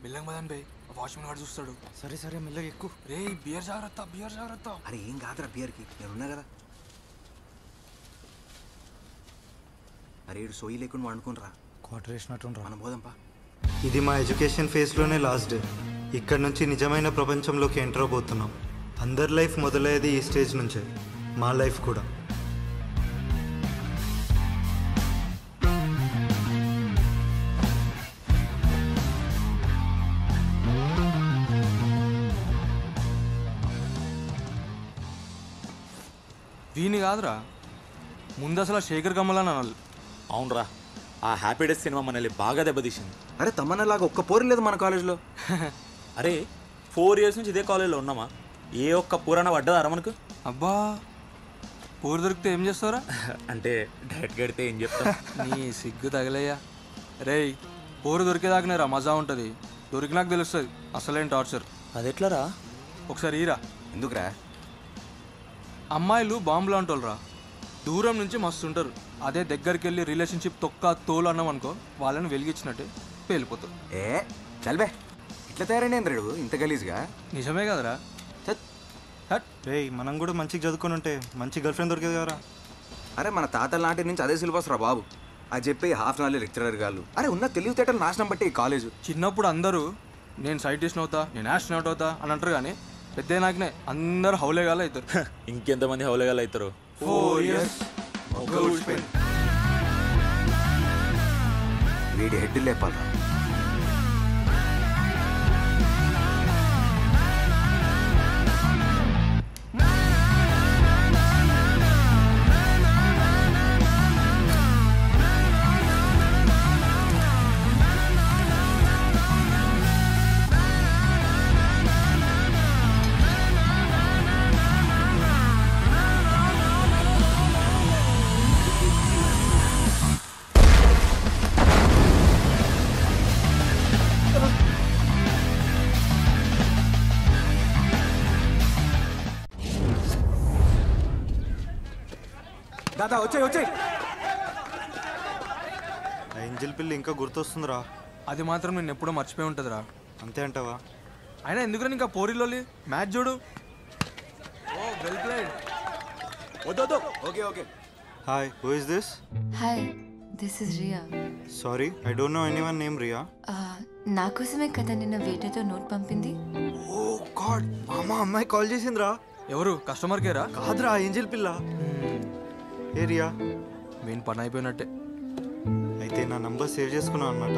మెల్లంగా పదండి బే వాచ్మెన్ గారు చూస్తాడు సరే సరే మెల్లగా ఎక్కువ రే బియర్ జాగ్రత్త బియర్ జాగ్రత్త అరే ఏం కాదురా బియర్కి నేనున్నా కదా అరే ఇడు సోయి లేకుండా వండుకునిరా క్వార్టర్ వేసినట్టుండ్రా మనం పోదాంపా ఇది మా ఎడ్యుకేషన్ ఫేజ్లోనే లాస్ట్ డే ఇక్కడ నుంచి నిజమైన ప్రపంచంలోకి ఎంటర్ అవబోతున్నాం అందరి లైఫ్ మొదలయ్యేది ఈ స్టేజ్ నుంచే మా లైఫ్ కూడా వీని కాదురా ముందు అసలు ఆ శేఖర్ కమల్ అని అనాలి అవునరా ఆ హ్యాపీ డేస్ సినిమా మనల్ని బాగా దెబ్బతీసింది అరే తమ్మన్నలాగా ఒక్క పోరు లేదు మన కాలేజ్లో అరే ఫోర్ ఇయర్స్ నుంచి ఇదే కాలేజీలో ఉన్నామా ఏ ఒక్క పురాణ పడ్డదా మనకు అబ్బా పూరు దొరికితే ఏం చేస్తారా అంటే డైరెక్ట్ కడితే ఏం చెప్తా నీ సిగ్గు తగలయ్యా రేయ్ పోరు దొరికేదాకనేరా మజా ఉంటుంది దొరికినాక తెలుస్తుంది అసలేం టార్చర్ అది ఎట్లరా ఒకసారి ఈరా ఎందుకురా అమ్మాయిలు బాంబులు అంటోళ్ళరా దూరం నుంచి మస్తు ఉంటారు అదే దగ్గరికి వెళ్ళి రిలేషన్షిప్ తొక్క తోలు అన్నాం అనుకో వాళ్ళని వెలిగించినట్టే పేలిపోతారు ఏ చల్బే ఇట్లా తయారైంది ఇంత గలీజ్గా నిజమే కదరా ఛత్. హట్ రే మనం కూడా మంచిగా చదువుకొని ఉంటే మంచి గర్ల్ ఫ్రెండ్ దొరికేది కదరా అరే మన తాతల నాటి నుంచి అదే సిలబస్ రా బాబు అది చెప్పి హాఫ్ నాలే లెక్చరర్ గాళ్ళు అరే ఉన్న తెలివితేటలు నాశనం బట్టి ఈ కాలేజు చిన్నప్పుడు అందరూ నేను సైంటిస్ట్ అవుతా నేను ఆస్ట్రోనాట్ అవుతా అని అంటారు కానీ పెద్ద నాకనే అందరూ హౌలేగాలు అవుతారు ఇంకెంతమంది హౌలగాలు అవుతారు ఫోర్ ఇయర్స్ వీడి హెడ్ లేపాలరా దాదా వచ్చాయి వచ్చాయి ఆ ఏంజల్ పిల్లి ఇంకా గుర్తొస్తుందిరా అది మాత్రం నేను ఎప్పుడో మర్చిపోయి ఉంటుందిరా అంతే అంటావా అయినా ఎందుకు ఇంకా పోరిలోలి మ్యాచ్ చూడు ఓ వెల్ ప్లేడ్ వద్దొద్దు okay okay hi who is this hi this is Ria sorry I don't know anyone name Ria నా కోసమే కదా నిన్న వేటతో నోట్ పంపింది ఓ గాడ్ అమ్మ అమ్మాయి కాల్ చేసిందిరా ఎవరు కస్టమర్ కేరా కాదురా ఏంజల్ పిల్ల ఏ రియా మెయిన్ పని అయిపోయినట్టే అయితే నా నంబర్ సేవ్ చేసుకున్నావు అనమాట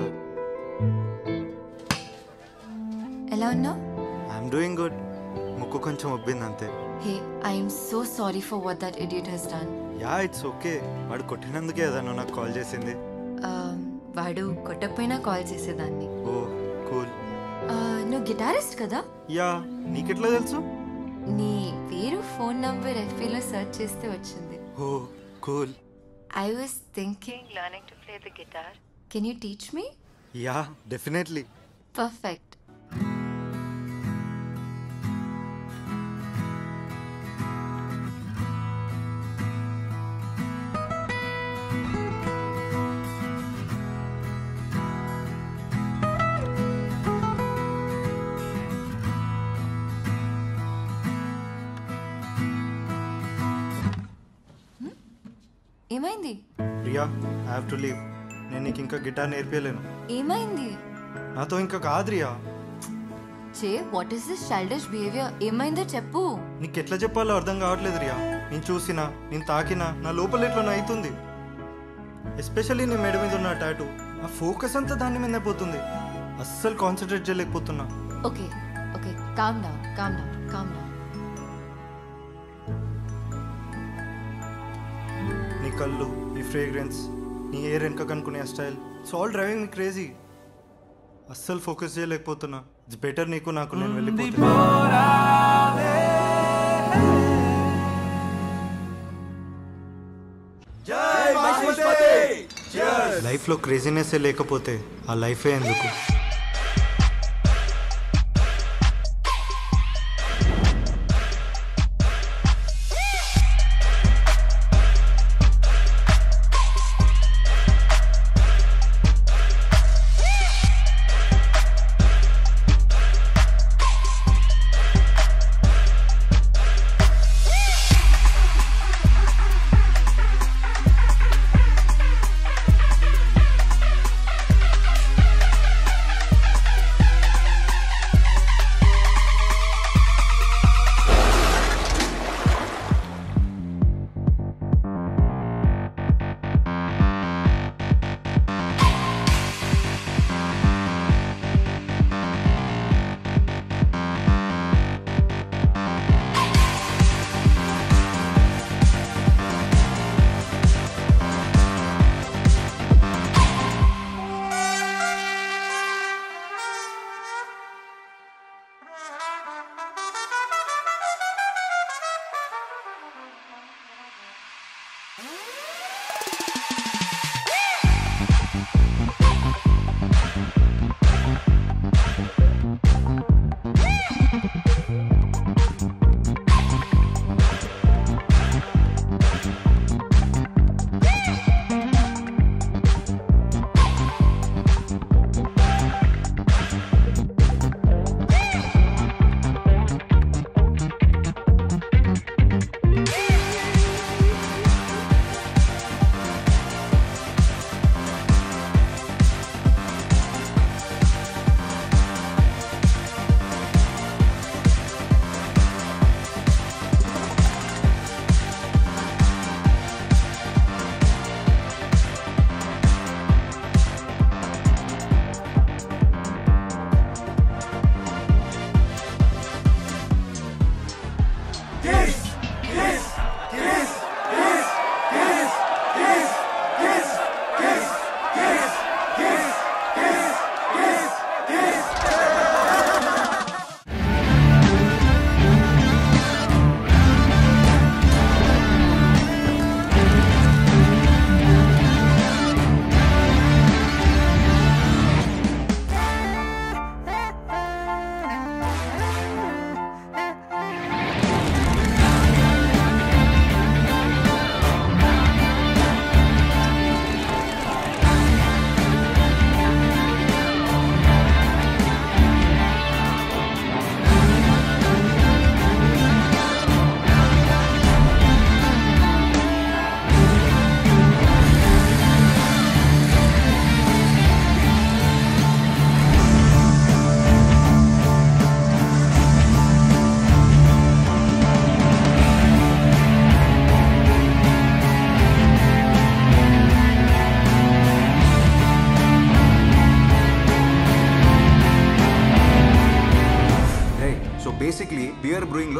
ఎలా ఉన్నావు ఐఎమ్ డూయింగ్ గుడ్ ముక్కు కొంచెం ఉబ్బింది అంతే hey I'm so sorry for what that idiot he's done yeah it's okay వాడు కొట్టినందుకే కదా నువ్వు నాకు కాల్ చేసింది వాడు కొట్టకపోయినా కాల్ చేసేదాన్ని ఓ కూల్ Uh, నువ్వు గిటారిస్ట్ కదా యా నీకెట్లా తెలుసు నీ పేరు ఫోన్ నంబర్ ఎఫ్ఏలో సెర్చ్ చేస్తే వచ్చింది oh cool I was thinking learning to play the guitar can you teach me yeah definitely perfect ఏమైంది Priya I have to leave నేను నీకు ఇంకా గిటార్ నేర్పించలేను ఏమైంది నాతో ఇంకా కాదు రియా చే what is this childish behaviour ఏమైందో చెప్పు నీకు ఎట్లా చెప్పాలో అర్థం కావట్లేదు రియా నేను చూసినా నేను తాకినా నా లోపల ఎట్లా అవుతుంది ఎస్పెషల్లీ నీ మెడ మీద ఉన్న టాటూ ఆ ఫోకస్ అంతా దాని మీదే పోతుంది అస్సలు కాన్సన్ట్రేట్ చేయలేకపోతున్నా okay okay calm down calm down calm down నీ కళ్ళు నీ ఫ్రేగ్రెన్స్ నీ ఎయిర్ వెనక కనుక్కునే style it's all driving me crazy అస్సలు ఫోకస్ చేయలేకపోతున్నా ఇట్స్ బెటర్ నీకు నాకు నేను వెళ్ళిపోతున్నా లైఫ్లో క్రేజీనెస్ లేకపోతే ఆ లైఫే ఎందుకు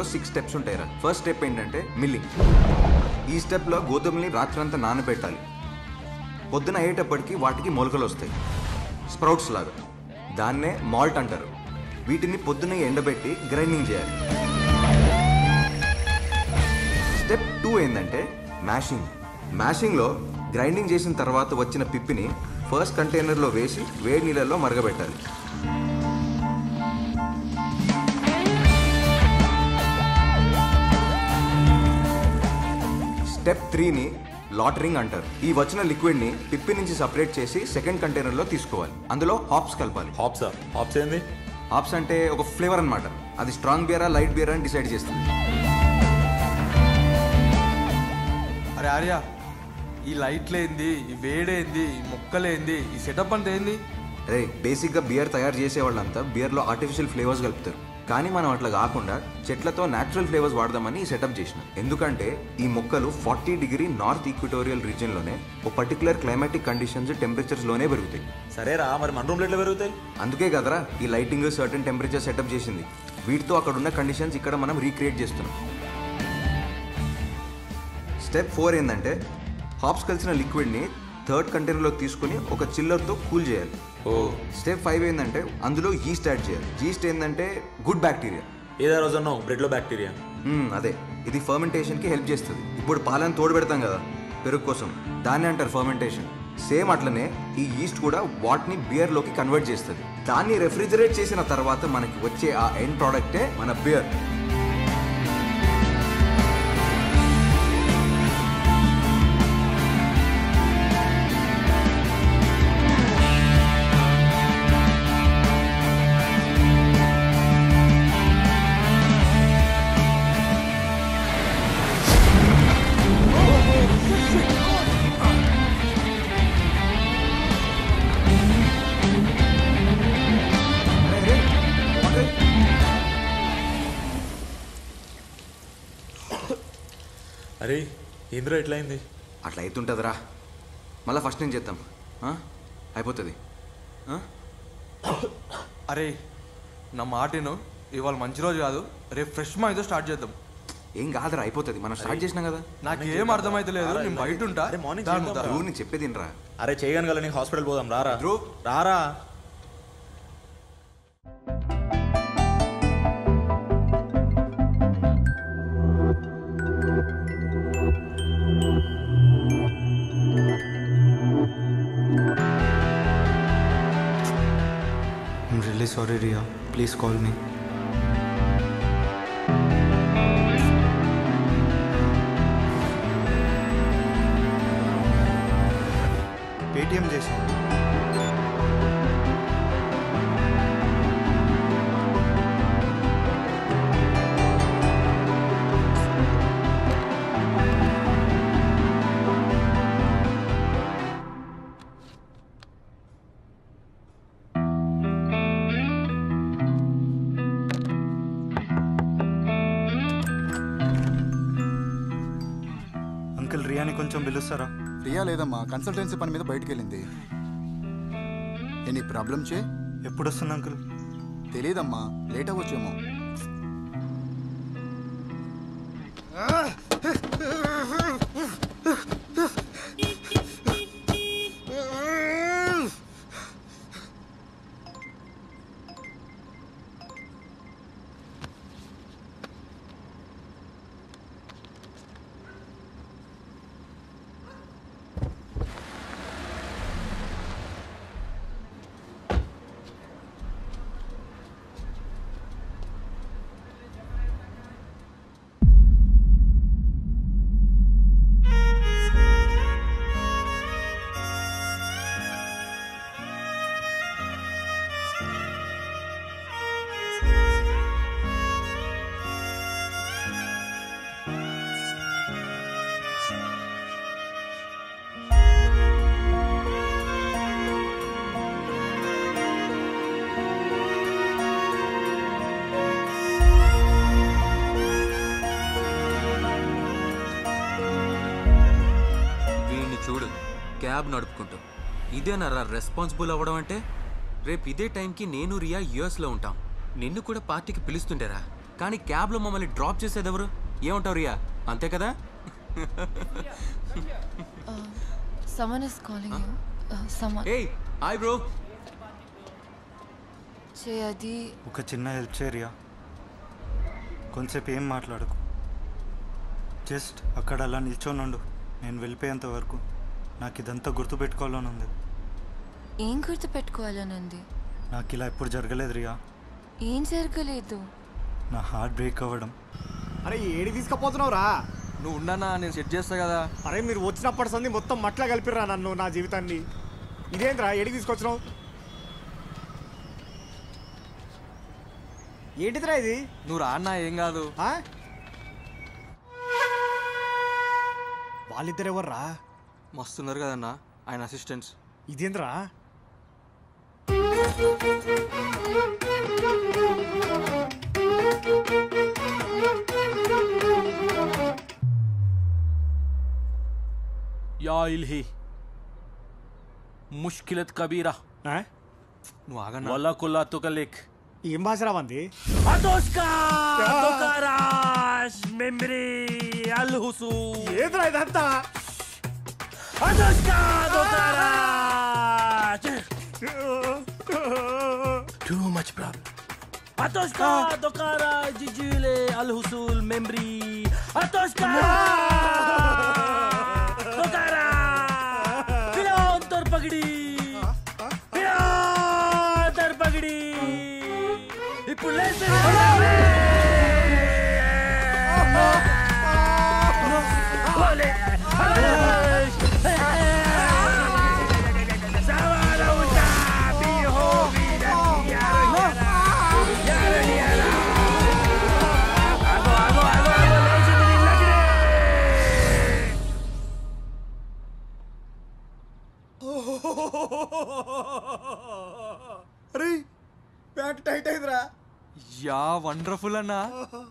సిక్స్ స్టెప్స్ ఉంటాయి రా ఫస్ట్ స్టెప్ ఏంటంటే మిల్లింగ్ ఈ స్టెప్లో గోధుమల్ని రాత్రంతా నానబెట్టాలి పొద్దున అయ్యేటప్పటికి వాటికి మొలకలు వస్తాయి స్ప్రౌట్స్ లాగా దాన్నే మాల్ట్ అంటారు వీటిని పొద్దున ఎండబెట్టి గ్రైండింగ్ చేయాలి స్టెప్ టూ ఏంటంటే మ్యాషింగ్ మ్యాషింగ్లో గ్రైండింగ్ చేసిన తర్వాత వచ్చిన పిప్పిని ఫస్ట్ కంటైనర్లో వేసి వేడి నీళ్ళల్లో మరగబెట్టాలి స్టెప్ త్రీని లాటరింగ్ అంటారు ఈ వచ్చిన లిక్విడ్ని పిప్పి నుంచి సపరేట్ చేసి సెకండ్ కంటైనర్లో తీసుకోవాలి అందులో హాప్స్ కలపాలి హాప్సా హాప్స్ ఏంది హాప్స్ అంటే ఒక ఫ్లేవర్ అన్నమాట అది స్ట్రాంగ్ బియరా లైట్ బియరా అని డిసైడ్ చేస్తుంది అరే ఆర్య ఈ లైట్లేంది ఈ వేడేంది ఈ మొక్కలేంది ఈ సెటప్ అంతా ఏంది అరే బేసిక్గా బియర్ తయారు చేసే వాళ్ళంతా బియర్లో ఆర్టిఫిషియల్ ఫ్లేవర్స్ కలుపుతారు కానీ మనం అట్లా కాకుండా చెట్లతో న్యాచురల్ ఫ్లేవర్స్ వాడదామని ఈ సెటప్ చేసిన ఎందుకంటే ఈ మొక్కలు ఫార్టీ డిగ్రీ నార్త్ ఈక్విటోరియల్ రీజియన్లోనే ఓ పర్టికులర్ క్లైమాటిక్ కండిషన్స్ టెంపరేచర్స్లోనే పెరుగుతాయి సరేరా మరి మన రూమ్లో ఎట్లా పెరుగుతాయి అందుకే కదరా ఈ లైటింగ్ సర్టన్ టెంపరేచర్ సెటప్ చేసింది వీటితో అక్కడ ఉన్న కండిషన్స్ ఇక్కడ మనం రీక్రియేట్ చేస్తున్నాం స్టెప్ ఫోర్ ఏంటంటే హాప్స్ కలిసిన లిక్విడ్ని థర్డ్ కంటైనర్లో తీసుకుని ఒక చిల్లర్తో కూల్ చేయాలి ఓ స్టెప్ ఫైవ్ ఏంటంటే అందులో ఈస్ట్ యాడ్ చేయాలి ఈస్ట్ ఏంటంటే గుడ్ బ్యాక్టీరియా ఏదో రోజు అన్నావు బ్రెడ్లో బ్యాక్టీరియా అదే ఇది ఫర్మెంటేషన్కి హెల్ప్ చేస్తుంది ఇప్పుడు పాలను తోడు పెడతాం కదా పెరుగు కోసం దాన్ని అంటారు ఫర్మెంటేషన్ సేమ్ అట్లనే ఈ ఈస్ట్ కూడా వాటిని బియర్లోకి కన్వర్ట్ చేస్తుంది దాన్ని రెఫ్రిజరేట్ చేసిన తర్వాత మనకి వచ్చే ఆ ఎండ్ ప్రోడక్టే మన బియర్ అరే ఇంద్ర ఎట్లయింది అట్లా అవుతుంటుందిరా మళ్ళీ ఫస్ట్ నుంచి చేద్దాం ఆ? అయిపోతుంది ఆ? అరే నా మాటను ఇవాళ మంచి రోజు కాదు రేపు ఫ్రెష్ మైండ్తో స్టార్ట్ చేద్దాం ఏం కాదురా అయిపోతుంది మనం స్టార్ట్ చేసినాం కదా నాకేం అర్థమైతే లేదు నేను బయట ఉంటా అరే, morning దాని చేద్దాం. ముందర. నువ్వు నేను చెప్పేది రా అరే చేయగలగల నీకు హాస్పిటల్ పోదాం రారా ధ్రువ్. రారా I'm really sorry, Ria. Please call me. Paytm చేశాను అంకుల్ రియాని కొంచెం పిలుస్తారా రియా లేదమ్మా కన్సల్టెన్సీ పని మీద బయటికి వెళ్ళింది ఎనీ ప్రాబ్లం చే ఎప్పుడు వస్తుంది అంకుల్ తెలియదమ్మా లేట్ అవ్వచ్చేమో వీడిని చూడు క్యాబ్ నడుపుకుంటూ ఇదేనరా రెస్పాన్సిబుల్ అవ్వడం అంటే రేపు ఇదే టైంకి నేను రియా యుఎస్లో ఉంటాం నిన్ను కూడా పార్టీకి పిలుస్తుండేరా కానీ క్యాబ్లో మమ్మల్ని డ్రాప్ చేసేది ఎవరు ఏమంటావు రియా అంతే కదా Someone is calling you. Uh, someone. Hey hi bro చే అది ఒక చిన్న హెల్ప్ చేయరియా కొంచెంసేపు ఏం మాట్లాడకు జస్ట్ అక్కడ అలా నిల్చొని ఉండు నేను వెళ్ళిపోయేంత వరకు నాకు ఇదంతా గుర్తుపెట్టుకోవాలని ఉంది ఏం గుర్తు పెట్టుకోవాలనుంది నాకు ఇలా ఎప్పుడు జరగలేదు రియా ఏం జరగలేదు నా హార్ట్ బ్రేక్ అవ్వడం అరే ఏడి తీసుకుపోతున్నావురా నువ్వు ఉండనా నేను సెట్ చేస్తా కదా అరే మీరు వచ్చినప్పటి సంది మొత్తం మట్లా కలిపిర్రా నన్ను నా జీవితాన్ని ఇదేంద్రా ఏడికి తీసుకొచ్చినావు ఏంటిదిరా ఇది నువ్వు రా అన్నా ఏం కాదు ఆ? వాళ్ళిద్దరు ఎవర్రా మస్తున్నారు కదన్నా ఆయన అసిస్టెంట్స్ ఇదేంద్రా యా ఇల్హి ముష్కిలత్ కబీరా ఆ? నువ్వు ఆగన్నా వల్ల కుల్లా తుకలిక్ ఏం భాషరా వంది అదోస్కా తుకారాష్ మెమ్రీ అల్ హుసూ ఏదిరా ఇదంతా అదోస్కా తుకారాష్ టూ మచ్ ప్రాబ్లం అతోస్కా తుకారా జిజిలే అల్ హుసూల్ మెమ్రీ అతోస్కా తుకారా పిలోన్ తోర్ పగడి పిలోన్ తోర్ పగడి ఇప్పుడు లేస్తే ఓలే అరే ప్యాంట్ టైట్ అయిందిరా యా వండర్ఫుల్ అన్నా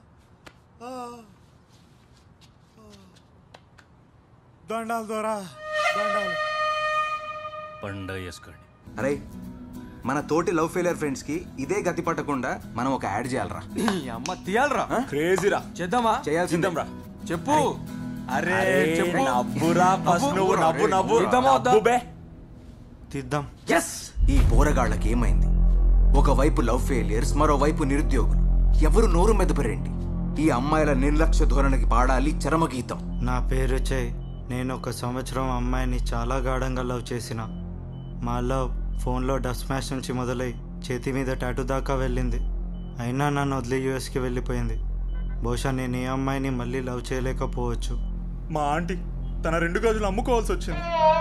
దండాలు దొరా దండాలు పండగ చేసుకోండి అరే మన తోటి లవ్ ఫెయిలియర్ ఫ్రెండ్స్కి ఇదే గతి పట్టకుండా మనం ఒక యాడ్ చేయాలరా నీ అమ్మ తీయాలరా క్రేజీరా చేద్దామా చేయాల్సిందే రా చెప్పు అరే చెప్పు నవ్వురా ఫస్ట్ నువ్వు నవ్వు నవ్వు ఇద్దామా వద్దా? నవ్వు బే తీద్దాం ఎస్ ఈ పోరగాళ్ళకి ఏమైంది ఒకవైపు లవ్ ఫెయిలియర్స్ మరోవైపు నిరుద్యోగులు ఎవరు నోరు మెదపరేంటి ఈ అమ్మాయిల నిర్లక్ష్య ధోరణికి పాడాలి చరమగీతం నా పేరు చే నేను ఒక సంవత్సరం అమ్మాయిని చాలా గాఢంగా లవ్ చేసిన మా లవ్ ఫోన్లో డస్ట్ మ్యాష్ నుంచి మొదలై చేతి మీద టాటూ దాకా వెళ్ళింది అయినా నన్ను వదిలి యూఎస్కి వెళ్ళిపోయింది బహుశా నేను ఏ అమ్మాయిని మళ్ళీ లవ్ చేయలేకపోవచ్చు మా ఆంటీ తన రెండు గాజులు అమ్ముకోవాల్సి వచ్చింది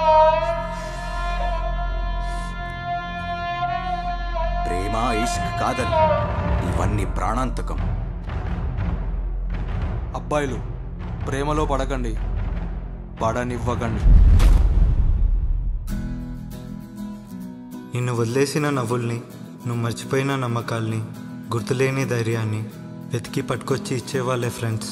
ప్రేమ ఇష్క్ కాదల్ ఇవన్నీ ప్రాణాంతకం అబ్బాయిలు ప్రేమలో పడకండి పడనివ్వకండి నిన్ను వదిలేసిన నవ్వుల్ని నువ్వు మర్చిపోయిన నమ్మకాల్ని గుర్తులేని ధైర్యాన్ని వెతికి పట్టుకొచ్చి ఇచ్చేవాళ్ళే ఫ్రెండ్స్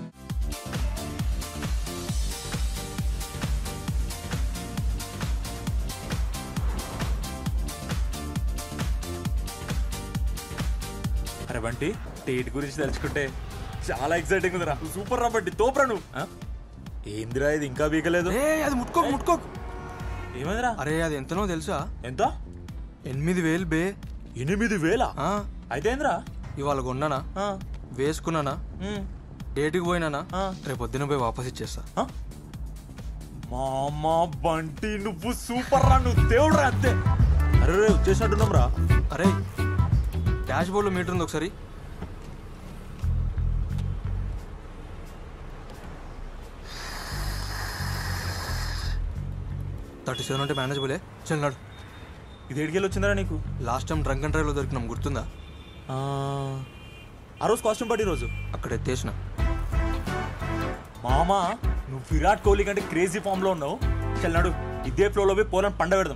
అరే బంటి డేట్ గురించి తెలుసుకుంటే చాలా ఎక్సైటింగ్ ఉందిరా సూపర్ రా బంటి తోపురా నువ్వు ఆ? ఏందిరా ఇది ఇంకా బీకలేదు ఏ అది ముట్టుకోకు ముట్టుకోకు ఏమైందిరా అరే అది ఎంతనో తెలుసా ఎంత ఎనిమిది వేలు బే ఎనిమిది వేల ఆ, అయితే ఏందిరా ఇవాళ కొన్నానా ఆ, వేసుకున్నానా ఉమ్, డేట్కి పోయినానా ఆ. రేపు పొద్దున పోయి వాపస్ ఇచ్చేస్తా ఆ? మామా బంటి నువ్వు సూపర్ రా నువ్వు దేవుడు రా అంతే అరే రే వచ్చేసినట్టున్నాం రా అరే డాష్ బోర్డ్లో మీటర్ ఉంది ఒకసారి థర్టీ సెవెన్ అంటే మేనేజబులే చెల్లాడు ఇది ఎడికెళ్ళి వచ్చిందిరా నీకు లాస్ట్ టైం డ్రంక్ అండ్ డ్రైవ్లో దొరికినాం గుర్తుందా ఆ, ఆ రోజు కాస్ట్యూమ్ పార్టీ రోజు అక్కడ ఎత్తేసిన మామా నువ్వు విరాట్ కోహ్లీ కంటే క్రేజీ ఫామ్ లో ఉన్నావు చెల్లాడు ఇదే ఫ్లోలో పోయి పోలని పండ పెడదాం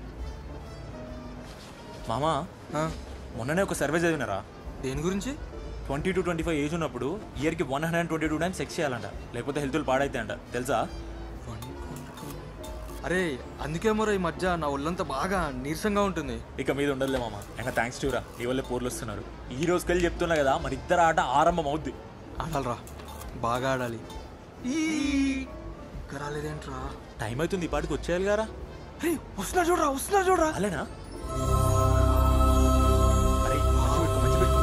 మామా ఆ, మొన్ననే ఒక సర్వే చదివినారా దేని గురించి twenty to twenty five age ఉన్నప్పుడు ఇయర్కి one hundred twenty two times sex చేయాలంట లేకపోతే హెల్త్ పాడైతే అంట తెలుసా అరే అందుకే మరో ఈ మధ్య నా ఒళ్ళంతా బాగా నీరసంగా ఉంటుంది ఇక మీద ఉండదులే మామ అయినా థ్యాంక్స్ రా నీ వల్లే పోర్లు వస్తున్నారు ఈ రోజు కలిసి చెప్తున్నా కదా మన ఇద్దరు ఆట ఆరంభం అవుద్ది ఆడాలరా బాగా ఆడాలి ఈ ఇంకా రాలేదేంట్రా టైం అవుతుంది ఈ పాటికి వచ్చేయాలి గారా అరే వస్తున్నా చూడరా వస్తున్నా చూడరా అలానా అరే మంచి పెట్టుకో మంచి పెట్టుకో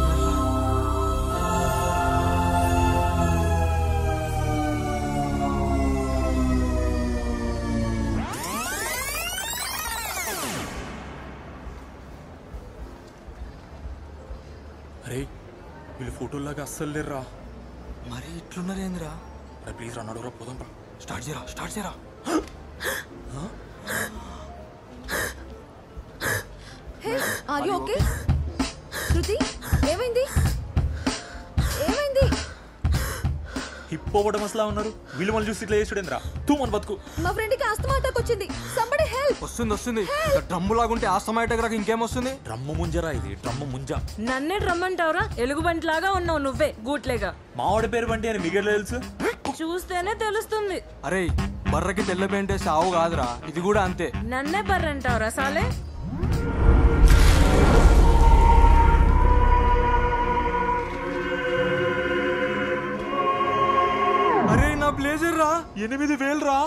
అరే వీళ్ళు ఫోటోలాగా అస్సలు లేరురా మరి ఇట్లున్నారేంద్రా అరే ప్లీజ్ రా నడురా పోదాం రా స్టార్ట్ చేయరా స్టార్ట్ చేయరా hey are you okay Shruti ఏమైంది ఏమైంది హిప్పోపటమస్ లా ఉన్నారు వీళ్ళు మళ్ళీ చూసి ఇట్లా చేసుడేంద్రా తూ మన బతుకు మా ఫ్రెండ్ కి ఆస్తమా అటాక్ వచ్చింది సంబడి హెల్ప్ వస్తుంది వస్తుంది డ్రమ్ము లాగుంటే ఆస్తమాటిక్ రాక ఇంకేం వస్తుంది డ్రమ్ము ముంజరా ఇది డ్రమ్ము ముంజ నన్నే రమ్మంటావురా ఎలుగుబంటిలాగా ఉన్నావు నువ్వే గూట్లేగా మావాడి పేరు బంటి అని మీకు తెలుసు చూస్తేనే తెలుస్తుంది అరే బర్రకి తెల్ల పెయింటే సావు కాదురా ఇది కూడా అంతే నన్నే బర్రంటావురా సాలే అరే నా బ్లేజర్ రా ఎనిమిది వేలు రా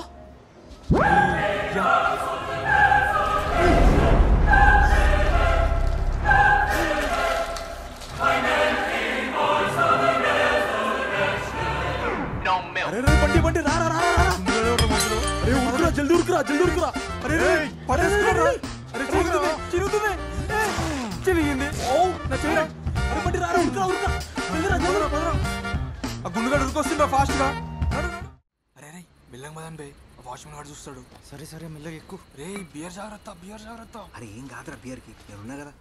అరే రే బండి బండి రా రా రా రా, రా అరే ఉరుకురా జల్దీ ఉరుకురా జల్దీ ఉరుకురా అరే రే పడేసుకురా అరే చిరుగుతుంది చిరుగుతుంది చిరిగింది ఓ నా చెయ్యరా అరే బండి రా రా ఉరుకురా ఉరుకురా జల్దీ రా జల్దీ రా పదరా ఆ గుండుగాడు ఉరికొస్తుందా ఫాస్ట్ గా నడు, నడు. అరే రే మెల్లంగా పదండి బే వాచ్మెన్ గారు చూస్తాడు సరే సరే మెల్లగా ఎక్కువ రే బియర్ జాగ్రత్త బియర్ జాగ్రత్త అరే ఏం కాదురా బియర్కి నేను ఉన్నా కదా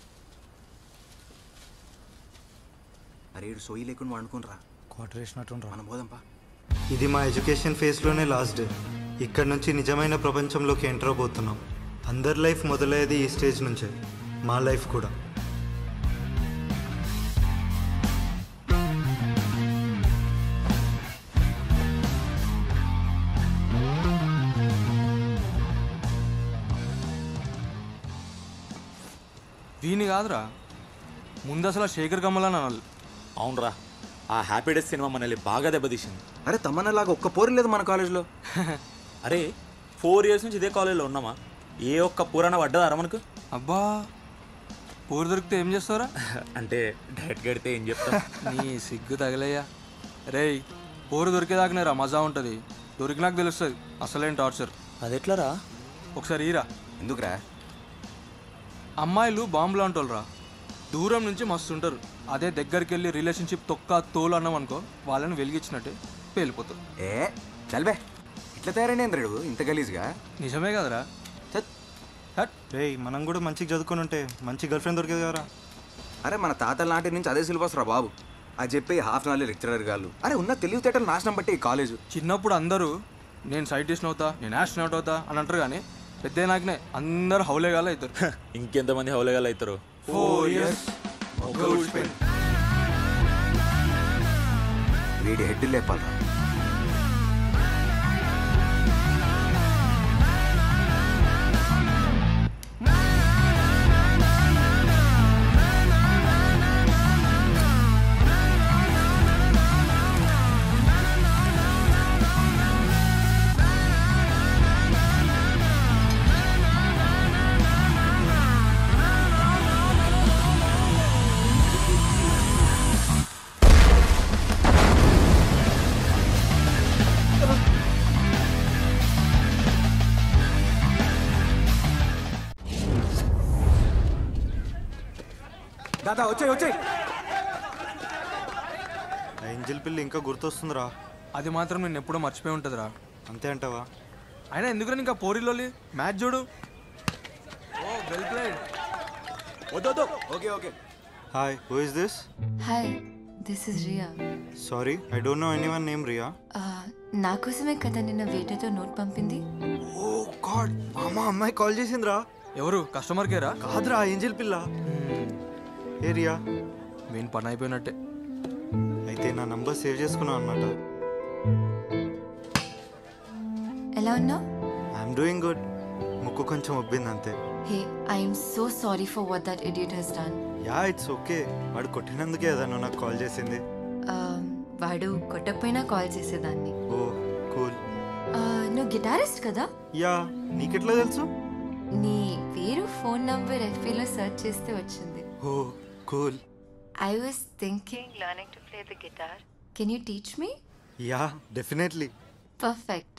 అరే ఇడు సోయి లేకుండా వండుకునిరా క్వార్టర్ వేసినట్టుండ్రా మనం పోదాంపా ఇది మా ఎడ్యుకేషన్ ఫేస్లోనే లాస్ట్ డే ఇక్కడ నుంచి నిజమైన ప్రపంచంలోకి ఎంటర్ అవబోతున్నాం అందరి లైఫ్ మొదలయ్యేది ఈ స్టేజ్ నుంచే మా లైఫ్ కూడా వీని కాదురా ముందు అసలు ఆ శేఖర్ కమల్ అని అనాలి అవునరా ఆ హ్యాపీ డేస్ సినిమా మనల్ని బాగా దెబ్బతీసింది అరే తమ్మన్నలాగా ఒక్క పోరు లేదు మన కాలేజ్లో అరే ఫోర్ ఇయర్స్ నుంచి ఇదే కాలేజ్లో ఉన్నామా ఏ ఒక్క పురాణ పడ్డదా మనకు అబ్బా పూరు దొరికితే ఏం చేస్తారా అంటే డైరెక్ట్ కడితే ఏం చెప్తా నీ సిగ్గు తగలయ్యా రేయ్ పోరు దొరికేదాకానే రా మజా ఉంటుంది దొరికినాక తెలుస్తుంది అసలేం టార్చర్ అది ఎట్లరా ఒకసారి ఈరా ఎందుకురా అమ్మాయిలు బాంబులు అంటోళ్ళరా దూరం నుంచి మస్తు ఉంటారు అదే దగ్గరికి వెళ్ళి రిలేషన్షిప్ తొక్క తోలు అన్నాం అనుకో వాళ్ళని వెలిగించినట్టే పేలిపోతారు ఏ చల్బే ఇట్లా తయారైన ఇంద్రుడు ఇంత గలీజ్గా నిజమే కదరా రే మనం కూడా మంచిగా చదువుకొని ఉంటే మంచి గర్ల్ ఫ్రెండ్ దొరికేది కదరా అరే మన తాతల నాటి నుంచి అదే సిలబస్ రా బాబు అది చెప్పి హాఫ్ నాలే లెక్చరర్ గాళ్ళు అరే ఉన్న తెలివితేటలు నాశనం బట్టి ఈ కాలేజ్ చిన్నప్పుడు అందరూ నేను సైంటిస్ట్ అవుతా నేను ఆస్ట్రోనాట్ అవుతా అని అంటారు కానీ పెద్ద నాకనే అందరు హౌలేగాలు అవుతారు ఇంకెంతమంది హౌలగాలు అవుతారు ఫోర్ ఇయర్స్ వీడి హెడ్ లేపాలరా దాదా వచ్చాయి వచ్చాయి ఆ ఏంజల్ పిల్లి ఇంకా గుర్తొస్తుందిరా అది మాత్రం నేను ఎప్పుడో మర్చిపోయి ఉంటుందిరా అంతే అంటావా అయినా ఎందుకని ఇంకా పోరిలోలి మ్యాచ్ చూడు ఓ వెల్ ప్లేడ్ వద్దు okay okay hi who is this hi this is Ria sorry I don't know anyone name Ria నా కోసమే కదా నిన్న వేటతో నోట్ పంపింది ఓ గాడ్ అమ్మ అమ్మాయి కాల్ చేసిందిరా ఎవరు కస్టమర్ కేరా కాదురా ఏంజల్ పిల్ల ఏ రియా మెయిన్ పని అయిపోయినట్టే అయితే నా నంబర్ సేవ్ చేసుకున్నావు అనమాట ఎలా ఉన్నావు ఐఎమ్ డూయింగ్ గుడ్ ముక్కు కొంచెం ఉబ్బింది అంతే Hey, I am so sorry for what that idiot has done. Yeah it's okay వాడు కొట్టినందుకే కదా నువ్వు నాకు కాల్ చేసింది Um, వాడు కొట్టకపోయినా కాల్ చేసేదాన్ని ఓ కూల్ Uh, నువ్వు గిటారిస్ట్ కదా యా నీకెట్లా తెలుసు నీ పేరు ఫోన్ నంబర్ ఎఫ్ఏలో సెర్చ్ చేస్తే వచ్చింది oh cool I was thinking learning to play the guitar can you teach me yeah definitely perfect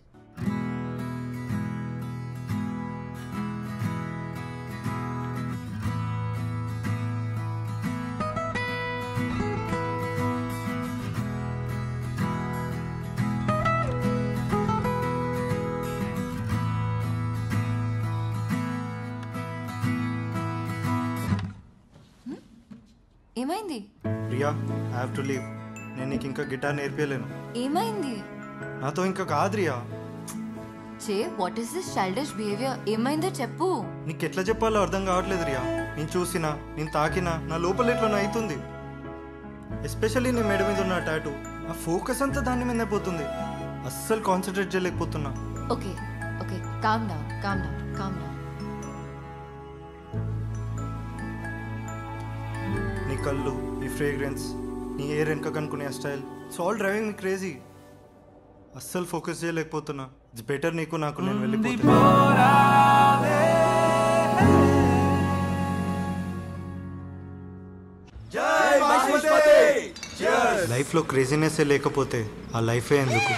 ఏమైంది Priya I have to leave నేను నీకు ఇంకా గిటార్ నేర్పించలేను ఏమైంది నాతో ఇంకా కాదు రియా చే what is this childish behaviour ఏమైందో చెప్పు నీకు ఎట్లా చెప్పాలో అర్థం కావట్లేదు రియా నేను చూసినా నేను తాకినా నా లోపల ఎట్లా అవుతుంది ఎస్పెషల్లీ నీ మెడ మీద ఉన్న టాటూ నా ఫోకస్ అంతా దాని మీదనే పోతుంది అస్సలు కాన్సన్ట్రేట్ చేయలేకపోతున్నా okay okay calm down calm down calm down నీ కళ్ళు నీ ఫ్రేగ్రెన్స్ నీ ఎయిర్ వెనక కనుక్కునే style it's all driving me crazy అస్సలు ఫోకస్ చేయలేకపోతున్నా ఇట్స్ బెటర్ నీకు నాకు నేను వెళ్ళిపోతున్నా లైఫ్లో క్రేజీనెస్ లేకపోతే ఆ లైఫే ఎందుకు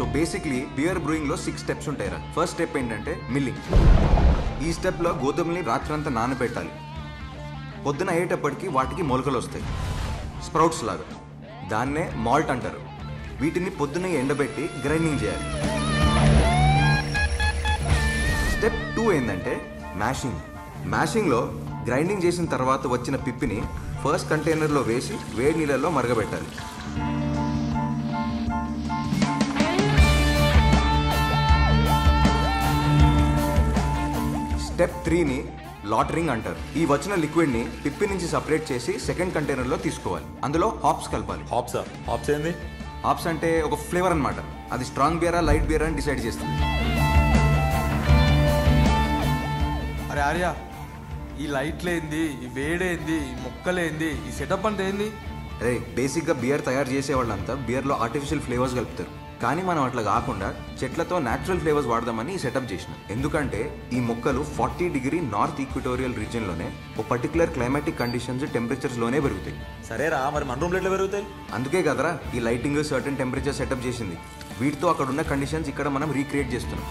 బేసిక్లీ బియర్ బ్రూయింగ్ లో సిక్స్ స్టెప్స్ ఉంటాయి రా ఫస్ట్ స్టెప్ ఏంటంటే మిల్లింగ్ ఈ స్టెప్ లో గోధుమల్ని రాత్రంతా నానబెట్టాలి పొద్దున అయ్యేటప్పటికి వాటికి మొలకలు వస్తాయి స్ప్రౌట్స్ లాగా దాన్నే మాల్ట్ అంటారు వీటిని పొద్దున ఎండబెట్టి గ్రైండింగ్ చేయాలి స్టెప్ టూ ఏంటంటే మ్యాషింగ్ మ్యాషింగ్లో గ్రైండింగ్ చేసిన తర్వాత వచ్చిన పిప్పిని ఫస్ట్ కంటైనర్లో వేసి వేడి నీళ్ళల్లో మరగబెట్టాలి స్టెప్ త్రీని లాటరింగ్ అంటారు ఈ వచ్చిన లిక్విడ్ని పిప్పి నుంచి సపరేట్ చేసి సెకండ్ కంటైనర్లో తీసుకోవాలి అందులో హాప్స్ కలపాలి హాప్సా హాప్స్ ఏంది హాప్స్ అంటే ఒక ఫ్లేవర్ అన్నమాట అది స్ట్రాంగ్ బియరా లైట్ బియరా అని డిసైడ్ చేస్తుంది అరే ఆర్య ఈ లైట్లేంది ఈ వేడేంది ఈ మొక్కలేంది ఈ సెటప్ అంటే ఏంది అరే బేసిక్గా బియర్ తయారు చేసే వాళ్ళంతా బియర్లో ఆర్టిఫిషియల్ ఫ్లేవర్స్ కలుపుతారు కానీ మనం అట్లా కాకుండా చెట్లతో న్యాచురల్ ఫ్లేవర్స్ వాడదామని ఈ సెటప్ చేసిన ఎందుకంటే ఈ మొక్కలు ఫార్టీ డిగ్రీ నార్త్ ఈక్విటోరియల్ రీజియన్లోనే ఒక పర్టికులర్ క్లైమాటిక్ కండిషన్స్ టెంపరేచర్స్లోనే పెరుగుతాయి సరేరా మరి మన రూమ్లో ఎట్లా పెరుగుతాయి అందుకే కదరా ఈ లైటింగ్ సర్టన్ టెంపరేచర్ సెటప్ చేసింది వీటితో అక్కడ ఉన్న కండిషన్స్ ఇక్కడ మనం రీక్రియేట్ చేస్తున్నాం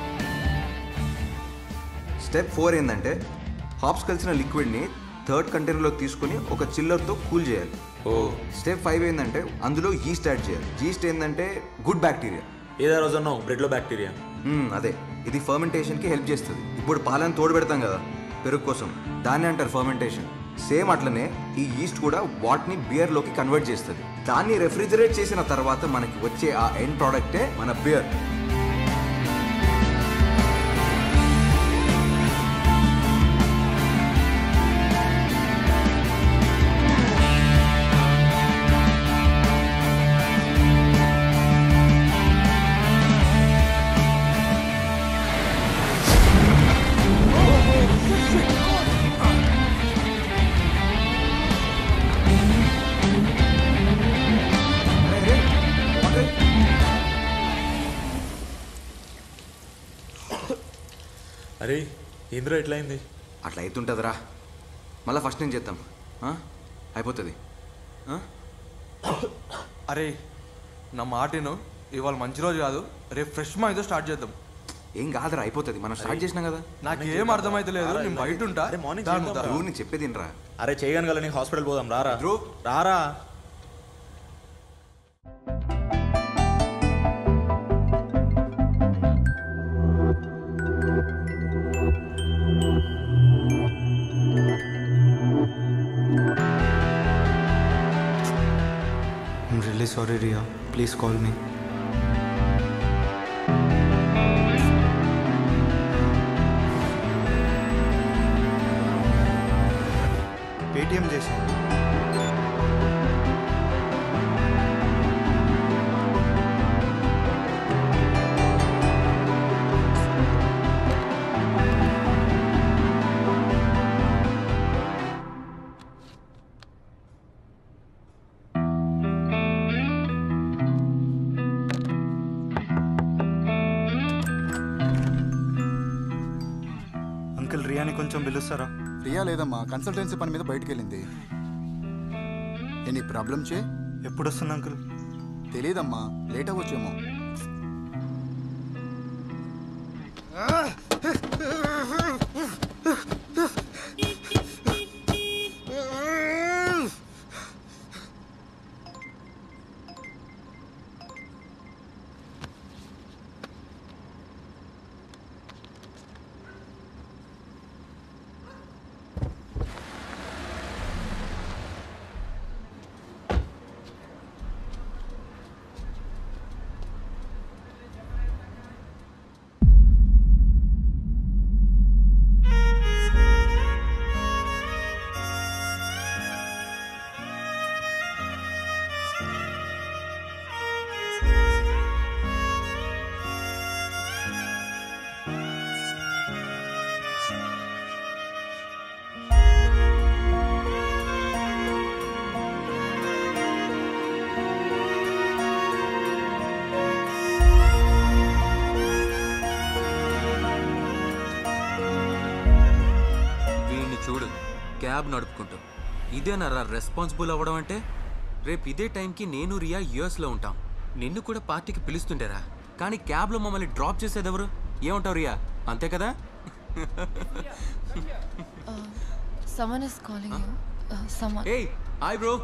స్టెప్ ఫోర్ ఏంటంటే హాప్స్ కలిసిన లిక్విడ్ని థర్డ్ కంటైనర్లో తీసుకుని ఒక చిల్లర్తో కూల్ చేయాలి ఓ స్టెప్ ఫైవ్ ఏంటంటే అందులో ఈస్ట్ యాడ్ చేయాలి ఈస్ట్ ఏంటంటే గుడ్ బ్యాక్టీరియా ఏదో రోజు అన్నావు బ్రెడ్లో బ్యాక్టీరియా అదే ఇది ఫర్మెంటేషన్కి హెల్ప్ చేస్తుంది ఇప్పుడు పాలను తోడు పెడతాం కదా పెరుగు కోసం దాన్ని అంటారు ఫర్మెంటేషన్ సేమ్ అట్లనే ఈ ఈస్ట్ కూడా వాటిని బియర్లోకి కన్వర్ట్ చేస్తుంది దాన్ని రెఫ్రిజరేట్ చేసిన తర్వాత మనకి వచ్చే ఆ ఎండ్ ప్రోడక్టే మన బియర్ అరే ఏంద్రో ఎట్లా అయింది అట్లా అవుతుంటుందిరా మళ్ళీ ఫస్ట్ నేను చేద్దాం ఆ? అయిపోతుంది ఆ? అరే నా మాటను ఇవాళ మంచి రోజు కాదు రేపు ఫ్రెష్ మైండ్తో స్టార్ట్ చేద్దాం ఏం కాదురా అయిపోతుంది మనం స్టార్ట్ చేసినాం కదా నాకేం అర్థమైతే లేదు నేను బయట ఉంటా దాని దా. ధ్రువ్, నేను చెప్పేది రా అరే చేయగలగాల నీకు హాస్పిటల్ పోదాం రారా రారా I'm really sorry, Ria. Please call me. Paytm చేశాను అంకుల్ రియాని కొంచెం పిలుస్తారా రియా లేదమ్మా కన్సల్టెన్సీ పని మీద బయటికి వెళ్ళింది ఎనీ ప్రాబ్లం చే ఎప్పుడు వస్తుంది అంకుల్ తెలియదమ్మా లేట్ అవ్వచ్చేమో వీడిని చూడు క్యాబ్ నడుపుకుంటూ ఇదేనరా రెస్పాన్సిబుల్ అవ్వడం అంటే రేపు ఇదే టైంకి నేను రియా యుఎస్లో ఉంటాం నిన్ను కూడా పార్టీకి పిలుస్తుండేరా కానీ క్యాబ్లో మమ్మల్ని డ్రాప్ చేసేది ఎవరు ఏమంటావు రియా అంతే కదా Someone is calling you. Uh, someone. Hey hi bro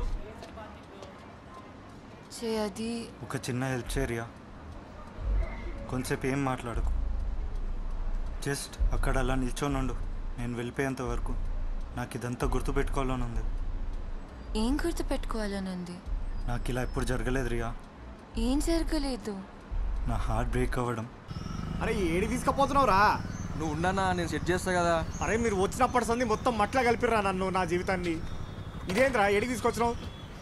చే అది ఒక చిన్న హెల్ప్ చేయరియా కొంచెంసేపు ఏం మాట్లాడకు జస్ట్ అక్కడ అలా నిల్చొని ఉండు నేను వెళ్ళిపోయేంత వరకు నాకు ఇదంతా గుర్తుపెట్టుకోవాలని ఉంది ఏం గుర్తు పెట్టుకోవాలనుంది నాకు ఇలా ఎప్పుడు జరగలేదు రియా ఏం జరగలేదు నా హార్ట్ బ్రేక్ అవ్వడం అరే ఏడి తీసుకుపోతున్నావురా నువ్వు ఉండనా నేను సెట్ చేస్తా కదా అరే మీరు వచ్చినప్పటి సంది మొత్తం మట్లా కలిపిర్రా నన్ను నా జీవితాన్ని ఇదేంద్రా ఏడికి తీసుకొచ్చినావు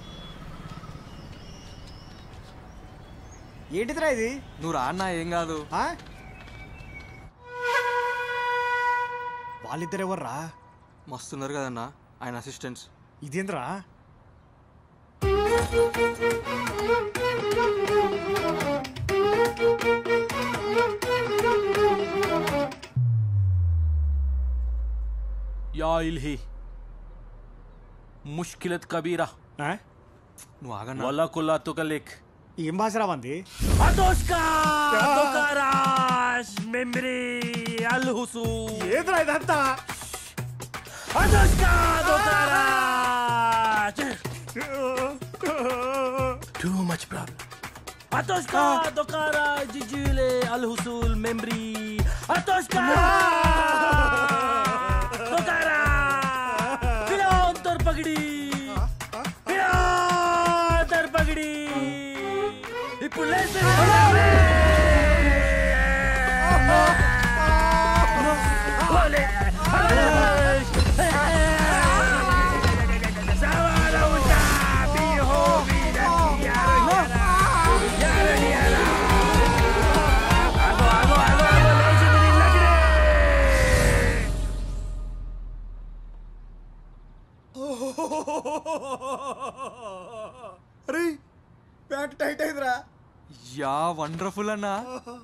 ఏంటిదిరా ఇది నువ్వు రా అన్నా ఏం కాదు ఆ? వాళ్ళిద్దరు ఎవర్రా మస్తున్నారు కదన్నా ఆయన అసిస్టెంట్స్ ఇదేంద్రా యా ఇల్హి ముష్కిలత్ కబీరా నువ్వు ఆగన్నా వల్ల కుల్లా తుకలేక్ ఏం భాష రావంది అదోస్కా దొకారాష్ మెమ్రీ అల్ హుసూ ఏదిరా ఇదంతా అదోస్కా దొకారాష్ టూ మచ్ ప్రాబ్లం అతోస్కా దొకారా జిజులే అల్ హుసూల్ మెమ్రీ అతోస్కా దొకారా పిలోన్ తోర్ పగడి పిలోన్ తోర్ పగడి ఇప్పుడు లేస్తే అరే ప్యాంట్ టైట్ అయిందిరా యా వండర్ఫుల్ అన్నా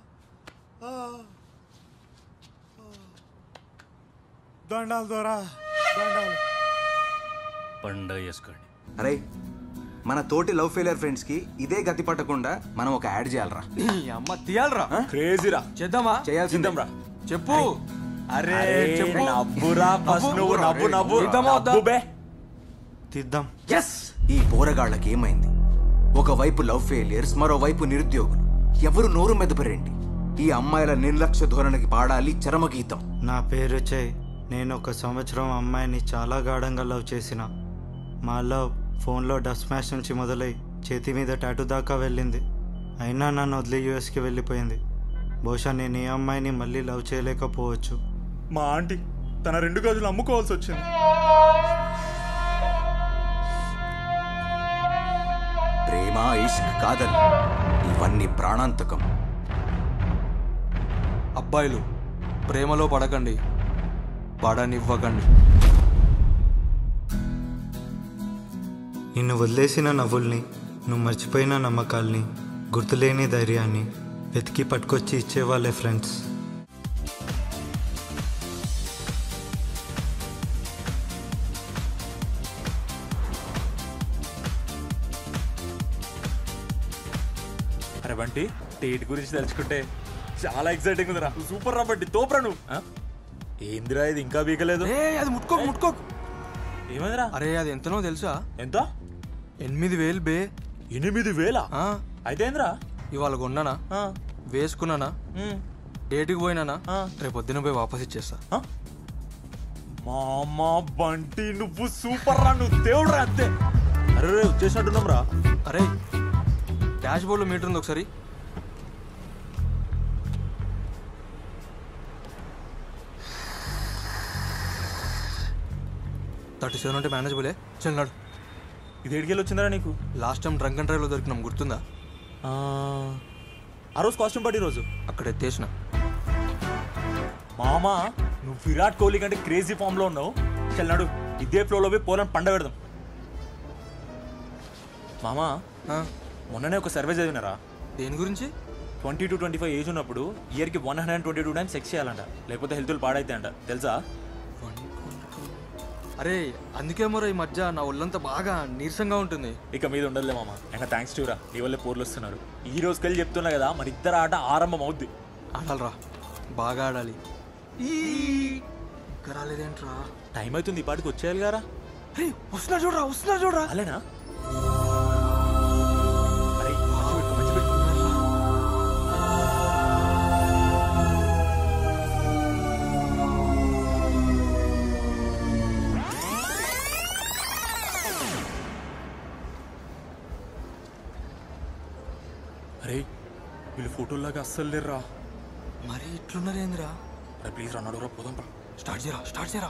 దండాలు దొరా దండాలు పండగ చేసుకోండి అరే మన తోటి లవ్ ఫెయిలియర్ ఫ్రెండ్స్ కి ఇదే గతి పట్టకుండా మనం ఒక యాడ్ చేయాలరా నీ అమ్మ తీయాలరా క్రేజీరా చేద్దామా చేయాల్సిందా చెప్పు అరే చెప్పు నవ్వురా ఫస్ట్ నువ్వు నవ్వు నవ్వు చేద్దామా వద్దా? నవ్వు బే తీద్దాం ఎస్ ఈ పోరగాళ్ళకి ఏమైంది ఒకవైపు లవ్ ఫెయిలియర్స్ మరోవైపు నిరుద్యోగులు ఎవరు నోరు మెదపరేంటి ఈ అమ్మాయిల నిర్లక్ష్య ధోరణికి పాడాలి చరమగీతం నా పేరు చే నేను ఒక సంవత్సరం అమ్మాయిని చాలా గాఢంగా లవ్ చేసిన మా లవ్ ఫోన్లో డబ్ స్మాష్ నుంచి మొదలై చేతి మీద టాటూ దాకా వెళ్ళింది అయినా నన్ను వదిలి యూఎస్కి వెళ్ళిపోయింది బహుశా నేను ఏ అమ్మాయిని మళ్ళీ లవ్ చేయలేకపోవచ్చు మా ఆంటీ తన రెండు గజులు అమ్ముకోవాల్సి వచ్చింది ప్రేమ ఇష్క్ కాదల్ ఇవన్నీ ప్రాణాంతకం అబ్బాయిలు ప్రేమలో పడకండి పడనివ్వకండి నిన్ను వదిలేసిన నవ్వుల్ని నువ్వు మర్చిపోయిన నమ్మకాల్ని గుర్తులేని ధైర్యాన్ని వెతికి పట్టుకొచ్చి ఇచ్చేవాళ్ళే ఫ్రెండ్స్ అరే బంటి టేట్ గురించి తెలుసుకుంటే చాలా ఎక్సైటింగ్ ఉందిరా సూపర్ రా బంటి తోపురా నువ్వు ఆ? ఏందిరా ఇది ఇంకా బీకలేదు ఏ అది ముట్టుకోకు ముట్టుకోకు ఏమైందిరా అరే అది ఎంతనో తెలుసా ఎంత ఎనిమిది వేలు బే ఎనిమిది వేల ఆ, అయితే ఏందిరా ఇవాళ కొన్నానా ఆ, వేసుకున్నానా ఉమ్, డేట్కి పోయినానా ఆ. రేపు పొద్దున పోయి వాపస్ ఇచ్చేస్తా ఆ? మామా బంటి నువ్వు సూపర్ రా నువ్వు దేవుడు రా అంతే అరే రే వచ్చేసినట్టున్నాం రా అరే డాష్ బోర్డ్లో మీటర్ ఉంది ఒకసారి థర్టీ సెవెన్ అంటే మేనేజబులే చెల్లాడు ఇది ఎడికెళ్ళి వచ్చిందిరా నీకు లాస్ట్ టైం డ్రంక్ అండ్ డ్రైవ్లో దొరికినాం గుర్తుందా ఆ, ఆ రోజు కాస్ట్యూమ్ పార్టీ రోజు అక్కడ ఎత్తేసిన మామా నువ్వు విరాట్ కోహ్లీ కంటే క్రేజీ ఫామ్ లో ఉన్నావు చెల్లాడు ఇదే ఫ్లోలో పోయి పోలని పండ పెడదాం మామా ఆ, మొన్ననే ఒక సర్వే చదివినారా దేని గురించి twenty to twenty five age ఉన్నప్పుడు ఇయర్కి one hundred twenty two times sex చేయాలంట లేకపోతే హెల్త్ పాడైతే అంట తెలుసా అరే అందుకే మరో ఈ మధ్య నా ఒళ్ళంతా బాగా నీరసంగా ఉంటుంది ఇక మీద ఉండదులే మామ అయినా థ్యాంక్స్ రా నీ వల్లే పోర్లు వస్తున్నారు ఈ రోజు కలిసి చెప్తున్నా కదా మన ఇద్దరు ఆట ఆరంభం అవుద్ది ఆడాలరా బాగా ఆడాలి ఈ ఇంకా రాలేదేంట్రా టైం అవుతుంది ఈ పాటికి వచ్చేయాలి గారా అరే వస్తున్నా చూడరా వస్తున్నా చూడరా అలానా అరే మంచి పెట్టుకో, మంచి పెట్టుకో. అరే వీళ్ళు ఫోటోలాగా అస్సలు లేరురా మరి ఇట్లున్నారేందిరా అరే ప్లీజ్ రా నడురా పోదాం రా స్టార్ట్ చేయరా స్టార్ట్ చేయరా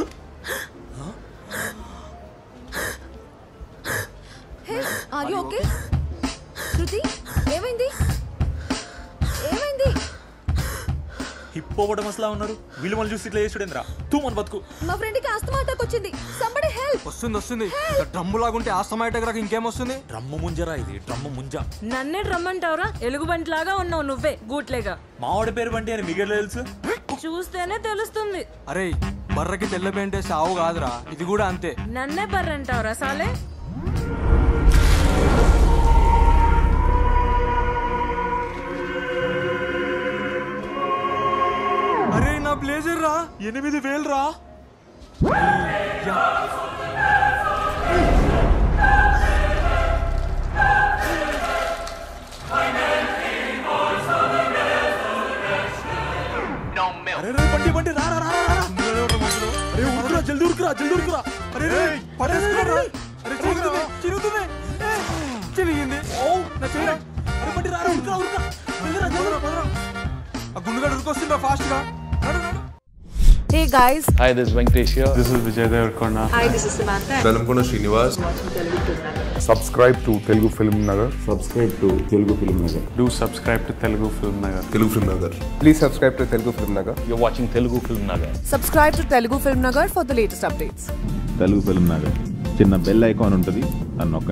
hey are you okay Shruti ఏమైంది ఏమైంది హిప్పోపటమస్ లా ఉన్నారు వీళ్ళు మళ్ళీ చూసి ఇట్లా చేసుడేంద్రా తూ మన బతుకు మా ఫ్రెండ్ కి ఆస్తమా అటాక్ వచ్చింది సంబడి హెల్ప్ వస్తుంది వస్తుంది ఇంకా డ్రమ్ము లాగుంటే ఆస్తమాటిక్ రాక ఇంకేం వస్తుంది డ్రమ్ము ముంజరా ఇది డ్రమ్ము ముంజ నన్నే రమ్మంటావురా ఎలుగుబంటి లాగా ఉన్నావు నువ్వే గూట్లేగా మావాడి పేరు బంటి అని మీకు తెలుసు చూస్తేనే తెలుస్తుంది అరే బర్రకి తెల్ల పెయింటే సావు కాదురా ఇది కూడా అంతే నన్నే బర్రంటావురా సాలే అరే నా బ్లేజర్ రా ఎనిమిది వేలు రా అరే రే బండి బండి రా రా రా రా, రా అరే ఉరుకురా జల్దీ ఉరుకురా జల్దీ ఉరుకురా అరే రే పడేసుకురా అరే చిరుగుతుంది చిరుగుతుంది ఏ, చిరిగింది ఓ నా చెయ్యి అరే బండి రా రా ఉరుకురా ఉరుకురా జల్దీ రా జల్దీ రా పదరా. ఆ గుండుగాడు ఉరికొస్తుందా ఫాస్ట్ గా నడు నడు Hey guys. Hi, this is Venkatesh here. This is Vijay Devarkonda. Hi, this is Samantha. Velankonda Srinivas subscribe to Telugu Film Nagar subscribe to Telugu Film Nagar Do subscribe to Telugu Film Nagar. Telugu Film Nagar please subscribe to Telugu Film Nagar You're watching Telugu Film Nagar. Subscribe to Telugu Film Nagar for the latest updates. Telugu Film Nagar చిన్న bell icon ఉంటుంది అన్న